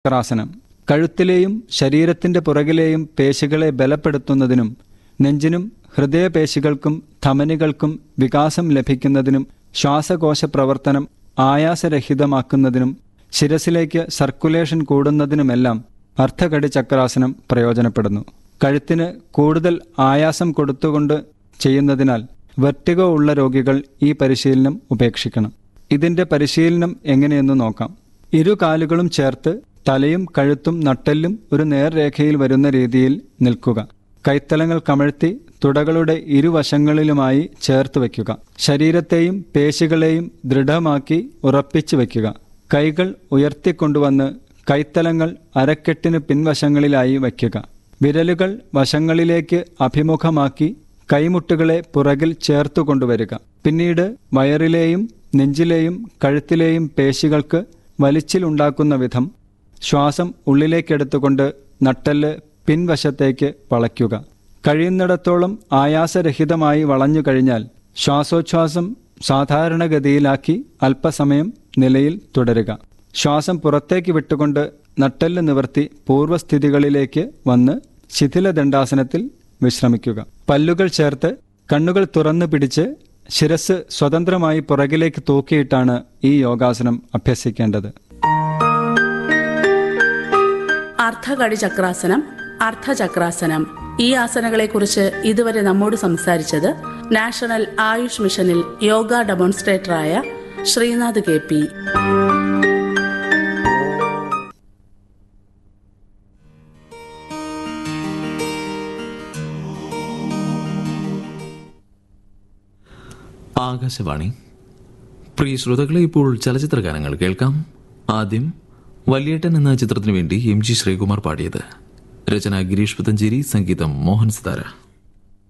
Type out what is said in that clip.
ചക്രാസനം കഴുത്തിലെയും ശരീരത്തിന്റെ പുറകിലെയും പേശികളെ ബലപ്പെടുത്തുന്നതിനും നെഞ്ചിനും ഹൃദയപേശികൾക്കും ധമനികൾക്കും വികാസം ലഭിക്കുന്നതിനും ശ്വാസകോശ പ്രവർത്തനം ആയാസരഹിതമാക്കുന്നതിനും ശിരസിലേക്ക് സർക്കുലേഷൻ കൂടുന്നതിനുമെല്ലാം അർദ്ധകടി ചക്രാസനം പ്രയോജനപ്പെടുന്നു കഴുത്തിന് കൂടുതൽ ആയാസം കൊടുത്തുകൊണ്ട് ചെയ്യുന്നതിനാൽ വെർട്ടിഗോ ഉള്ള രോഗികൾ ഈ പരിശീലനം ഉപേക്ഷിക്കണം ഇതിന്റെ പരിശീലനം എങ്ങനെയെന്ന് നോക്കാം ഇരു കാലുകളും ചേർത്ത് തലയും കഴുത്തും നട്ടെല്ലും ഒരു നേർരേഖയിൽ വരുന്ന രീതിയിൽ നിൽക്കുക കൈത്തലങ്ങൾ കമഴ്ത്തി തുടകളുടെ ഇരുവശങ്ങളിലുമായി ചേർത്ത് വയ്ക്കുക ശരീരത്തെയും പേശികളെയും ദൃഢമാക്കി ഉറപ്പിച്ചു വയ്ക്കുക കൈകൾ ഉയർത്തിക്കൊണ്ടുവന്ന് കൈത്തലങ്ങൾ അരക്കെട്ടിന് പിൻവശങ്ങളിലായി വയ്ക്കുക വിരലുകൾ വശങ്ങളിലേക്ക് അഭിമുഖമാക്കി കൈമുട്ടുകളെ പുറകിൽ ചേർത്തു കൊണ്ടുവരിക പിന്നീട് വയറിലെയും നെഞ്ചിലെയും കഴുത്തിലെയും പേശികൾക്ക് വലിച്ചിലുണ്ടാക്കുന്ന വിധം ശ്വാസം ഉള്ളിലേക്കെടുത്തുകൊണ്ട് നട്ടെല്ല് പിൻവശത്തേക്ക് വളയ്ക്കുക കഴിയുന്നിടത്തോളം ആയാസരഹിതമായി വളഞ്ഞു കഴിഞ്ഞാൽ ശ്വാസോച്ഛ്വാസം സാധാരണഗതിയിലാക്കി അല്പസമയം നിലയിൽ തുടരുക ശ്വാസം പുറത്തേക്ക് വിട്ടുകൊണ്ട് നട്ടെല്ല് നിവർത്തി പൂർവ്വസ്ഥിതികളിലേക്ക് വന്ന് ശിഥിലദണ്ഡാസനത്തിൽ വിശ്രമിക്കുക പല്ലുകൾ ചേർത്ത് കണ്ണുകൾ തുറന്നു പിടിച്ച് ശിരസ് സ്വതന്ത്രമായി പുറകിലേക്ക് തൂക്കിയിട്ടാണ് ഈ യോഗാസനം അഭ്യസിക്കേണ്ടത് അർദ്ധകടി ചക്രാസനം അർദ്ധചക്രാസനം ഈ ആസനകളെക്കുറിച്ച് ഇതുവരെ നമ്മോട് സംസാരിച്ചത് നാഷണൽ ആയുഷ് മിഷനിൽ യോഗ ഡെമോൺസ്ട്രേറ്ററായ ശ്രീനാഥ് കെ പി ആകാശവാണി പ്രിയ ശ്രോതാക്കളെ ഇപ്പോൾ ചലച്ചിത്ര ഗാനങ്ങൾ കേൾക്കാം ആദ്യം വല്യേട്ടൻ എന്ന ചിത്രത്തിനു വേണ്ടി എം ജി ശ്രീകുമാർ പാടിയത് രചന ഗിരീഷ് പുത്തഞ്ചേരി സംഗീതം മോഹൻ സിതാര